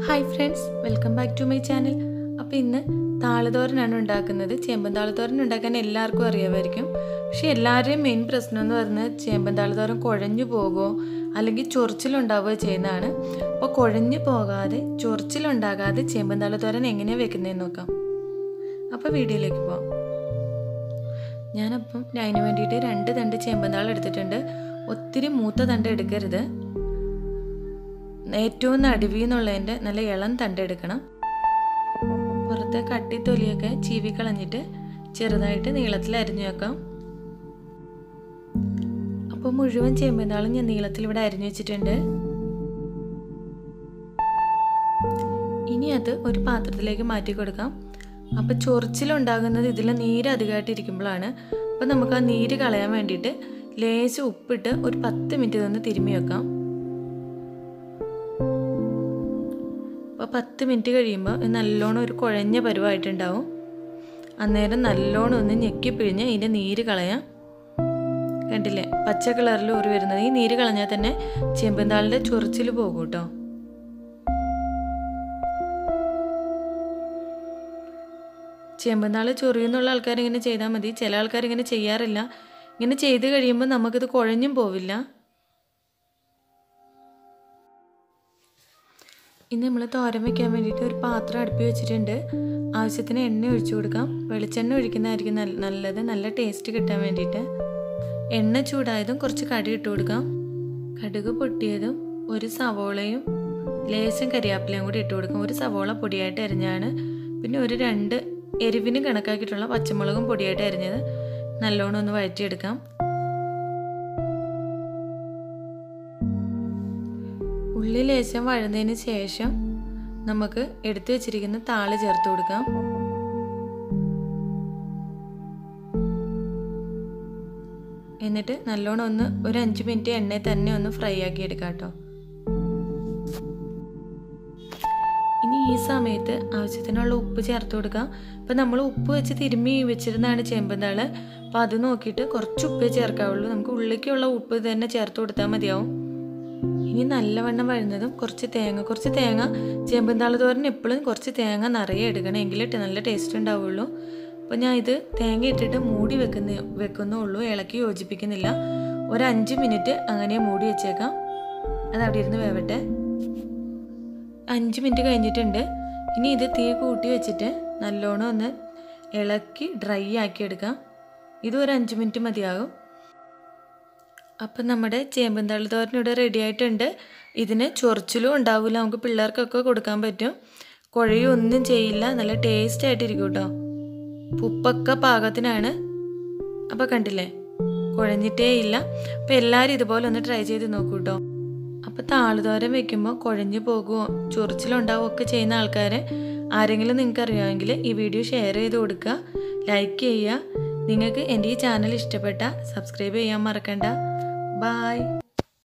hi friends welcome back to my channel അപ്പോൾ ഇന്ന് താളുതോരനാണ് ഉണ്ടാക്കുന്നത് ചേമ്പൻ താളുതോരൻ ഉണ്ടാക്കാൻ എല്ലാവർക്കും അറിയാമായിരിക്കും പക്ഷേ എല്ലാവരുടെയും മെയിൻ പ്രശ്നം എന്ന് പറയുന്നത് ചേമ്പൻ താളുതോരൻ കുഴഞ്ഞു പോകുമോ അല്ലെങ്കിൽ ചൊറിച്ചിലുണ്ടാവുകയോ ചെയ്യുന്നതാണ് അപ്പോൾ കുഴഞ്ഞു പോകാതെ ചൊറിച്ചിലുണ്ടാകാതെ ചേമ്പൻ താളുതോരൻ എങ്ങനെയാണ് വെക്കുന്നതെന്ന് നോക്കാം അപ്പോൾ വീഡിയോയിലേക്ക് പോകാം ഞാനപ്പം അതിന് വേണ്ടിയിട്ട് രണ്ട് തണ്ട് ചേമ്പന്താൾ എടുത്തിട്ടുണ്ട് ഒത്തിരി മൂത്ത തണ്ട് എടുക്കരുത് ഏറ്റവും നടുവിൽ നിന്നുള്ളതിൻ്റെ നല്ല ഇളം തണ്ട് എടുക്കണം പുറത്തെ കട്ടി തൊലിയൊക്കെ ചീവി കളഞ്ഞിട്ട് ചെറുതായിട്ട് നീളത്തിൽ അരിഞ്ഞു വെക്കാം അപ്പോൾ മുഴുവൻ ചേമ്പന്താളും ഞാൻ നീളത്തിൽ ഇവിടെ അരിഞ്ഞു വെച്ചിട്ടുണ്ട് ഇനി അത് ഒരു പാത്രത്തിലേക്ക് മാറ്റി കൊടുക്കാം അപ്പോൾ ചൊറിച്ചിലുണ്ടാകുന്നത് ഇതിൽ നീര് അധികമായിട്ട് ഇരിക്കുമ്പോഴാണ് അപ്പോൾ നമുക്ക് ആ നീര് കളയാൻ വേണ്ടിയിട്ട് ലേശം ഉപ്പിട്ട് ഒരു പത്ത് മിനിറ്റ് നിന്ന് തിരുമ്മി വെക്കാം അപ്പോൾ പത്ത് മിനിറ്റ് കഴിയുമ്പോൾ നല്ലോണം ഒരു കുഴഞ്ഞ പരുവായിട്ടുണ്ടാവും അന്നേരം നല്ലോണം ഒന്ന് ഞെക്കി പിഴിഞ്ഞ് ഇതിൻ്റെ നീര് കളയാം കണ്ടില്ലേ പച്ച കളറിൽ ഊറി വരുന്നത് ഈ നീര് കളഞ്ഞാൽ തന്നെ ചെമ്പന്താളിൻ്റെ ചൊറിച്ചിൽ പോകും കേട്ടോ ചേമ്പന്താൾ ചൊറിയുന്നുള്ള ആൾക്കാർ ഇങ്ങനെ ചെയ്താൽ മതി ചില ആൾക്കാർ ഇങ്ങനെ ചെയ്യാറില്ല ഇങ്ങനെ ചെയ്ത് കഴിയുമ്പോൾ നമുക്കിത് കുഴഞ്ഞും പോവില്ല ഇന്ന് നമ്മൾ തോരൻ വയ്ക്കാൻ വേണ്ടിയിട്ട് ഒരു പാത്രം അടുപ്പി വെച്ചിട്ടുണ്ട് ആവശ്യത്തിന് എണ്ണ ഒഴിച്ചു കൊടുക്കാം വെളിച്ചെണ്ണ ഒഴിക്കുന്നതായിരിക്കും നല്ലത് നല്ല ടേസ്റ്റ് കിട്ടാൻ വേണ്ടിയിട്ട് എണ്ണ ചൂടായതും കുറച്ച് കടി ഇട്ട് കൊടുക്കാം കടുക് പൊട്ടിയതും ഒരു സവോളയും ലേശം കരിയാപ്പിലയും കൂടി ഇട്ട് കൊടുക്കാം ഒരു സവോള പൊടിയായിട്ട് അരിഞ്ഞാണ് പിന്നെ ഒരു രണ്ട് എരിവിന് കണക്കാക്കിയിട്ടുള്ള പച്ചമുളകും പൊടിയായിട്ട് അരിഞ്ഞത് നല്ലോണം ഒന്ന് വഴറ്റിയെടുക്കാം ഉള്ളി ലേശം വഴുന്നതിന് ശേഷം നമുക്ക് എടുത്തു വെച്ചിരിക്കുന്ന താള് ചേർത്ത് കൊടുക്കാം എന്നിട്ട് നല്ലോണം ഒന്ന് ഒരു അഞ്ച് മിനിറ്റ് എണ്ണയിൽ തന്നെ ഒന്ന് ഫ്രൈ ആക്കി എടുക്കാം കേട്ടോ ഇനി ഈ സമയത്ത് ആവശ്യത്തിനുള്ള ഉപ്പ് ചേർത്ത് കൊടുക്കാം ഇപ്പം നമ്മൾ ഉപ്പ് വെച്ച് തിരുമ്മി വെച്ചിരുന്നതാണ് ചേമ്പന്താള് അപ്പോൾ അത് നോക്കിയിട്ട് കുറച്ച് ഉപ്പേ ചേർക്കാവുള്ളൂ നമുക്ക് ഉള്ളിലേക്കുള്ള ഉപ്പ് തന്നെ ചേർത്ത് കൊടുത്താൽ മതിയാവും ഇനി നല്ലവണ്ണം വഴുന്നതും കുറച്ച് തേങ്ങ കുറച്ച് തേങ്ങ ചേമ്പന്താള് തോരൻ എപ്പോഴും കുറച്ച് തേങ്ങ നിറയെ എടുക്കണം എങ്കിലിട്ട് നല്ല ടേസ്റ്റ് ഉണ്ടാവുള്ളൂ അപ്പോൾ ഞാൻ ഇത് തേങ്ങ ഇട്ടിട്ട് മൂടി വെക്കുന്ന വെക്കുന്നുള്ളൂ ഇളക്കി യോജിപ്പിക്കുന്നില്ല ഒരു അഞ്ച് മിനിറ്റ് അങ്ങനെ മൂടി വെച്ചേക്കാം അത് അവിടെ ഇരുന്ന് വേവട്ടെ അഞ്ച് മിനിറ്റ് കഴിഞ്ഞിട്ടുണ്ട് ഇനി ഇത് തീ കൂട്ടി വെച്ചിട്ട് നല്ലോണം ഒന്ന് ഇളക്കി ഡ്രൈ ആക്കി എടുക്കാം ഇത് ഒരു അഞ്ച് മിനിറ്റ് മതിയാകും അപ്പം നമ്മുടെ ചേമ്പന്തള്ളി തോരൻ ഇവിടെ റെഡി ആയിട്ടുണ്ട് ഇതിന് ചൊറിച്ചിലും ഉണ്ടാവില്ല നമുക്ക് പിള്ളേർക്കൊക്കെ കൊടുക്കാൻ പറ്റും കുഴയും ഒന്നും ചെയ്യില്ല നല്ല ടേസ്റ്റ് ആയിട്ടിരിക്കും കേട്ടോ ഉപ്പൊക്കെ പാകത്തിനാണ് അപ്പോൾ കണ്ടില്ലേ കുഴഞ്ഞിട്ടേ ഇല്ല അപ്പോൾ എല്ലാവരും ഇതുപോലെ ഒന്ന് ട്രൈ ചെയ്ത് നോക്കൂ കേട്ടോ അപ്പോൾ താളുതോരൻ വെക്കുമ്പോൾ കുഴഞ്ഞു പോകുമോ ചൊറിച്ചിലുണ്ടാവുമോ ഒക്കെ ചെയ്യുന്ന ആൾക്കാരെ ആരെങ്കിലും നിങ്ങൾക്ക് അറിയാമെങ്കിൽ ഈ വീഡിയോ ഷെയർ ചെയ്ത് കൊടുക്കുക ലൈക്ക് ചെയ്യുക നിങ്ങൾക്ക് എൻ്റെ ഈ ചാനൽ ഇഷ്ടപ്പെട്ട സബ്സ്ക്രൈബ് ചെയ്യാൻ മറക്കണ്ട ബായ്